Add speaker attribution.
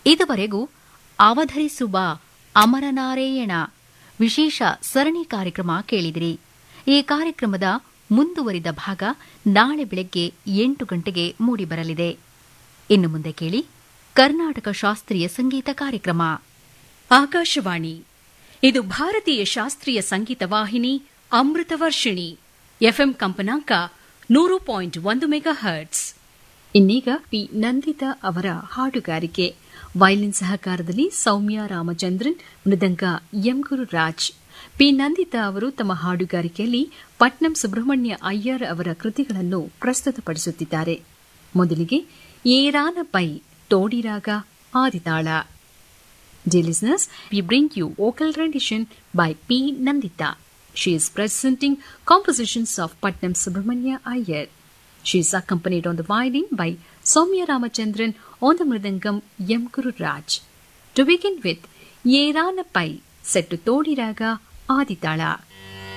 Speaker 1: ಇದುವರೆಗೂ ಅವಧರಿಸುವ ಅಮರನಾರಾಯಣ ವಿಶೇಷ ಸರಣಿ ಕಾರ್ಯಕ್ರಮ ಕೇಳಿದಿರಿ ಈ ಕಾರ್ಯಕ್ರಮದ ಮುಂದುವರಿದ ಭಾಗ ನಾಳೆ ಬೆಳಗ್ಗೆ ಎಂಟು ಗಂಟೆಗೆ ಮೂಡಿಬರಲಿದೆ ಇನ್ನು ಮುಂದೆ ಕೇಳಿ ಕರ್ನಾಟಕ ಶಾಸ್ತ್ರೀಯ ಸಂಗೀತ ಕಾರ್ಯಕ್ರಮ
Speaker 2: ಆಕಾಶವಾಣಿ ಇದು ಭಾರತೀಯ ಶಾಸ್ತ್ರೀಯ ಸಂಗೀತ ವಾಹಿನಿ ಅಮೃತ ವರ್ಷಿಣಿ ಎಫ್ಎಂ ಕಂಪನಾಂಕ ನೂರು ಪಾಯಿಂಟ್ ಒಂದು ಮೆಗಾ ಹರ್ಟ್ಸ್ ಇನ್ನೀಗ ಪಿ ನಂದಿತಾ ಅವರ ಹಾಡುಗಾರಿಕೆ ವೈಲಿನ್ ಸಹಕಾರದಲ್ಲಿ ಸೌಮ್ಯ ರಾಮಚಂದ್ರನ್ ಮೃದಂಗ ಎಂ ಗುರುರಾಜ್ ಪಿ ನಂದಿತಾ ಅವರು ತಮ್ಮ ಹಾಡುಗಾರಿಕೆಯಲ್ಲಿ ಪಟ್ನಂ ಸುಬ್ರಹ್ಮಣ್ಯ ಅಯ್ಯರ್ ಅವರ ಕೃತಿಗಳನ್ನು ಪ್ರಸ್ತುತಪಡಿಸುತ್ತಿದ್ದಾರೆ ಮೊದಲಿಗೆ ಏರಾನ ಪೈ ತೋಡಿರಾಗ ಆದಿತಾಳ Dear listeners, we bring you vocal rendition by P. Nandita. She is presenting compositions of Patnam Subramanya Iyer. She is accompanied on the violin by Soumya Ramachandran on the mridangam M. Guru Raj. To begin with, Yerana Pai, set to Todi Raga Aditala.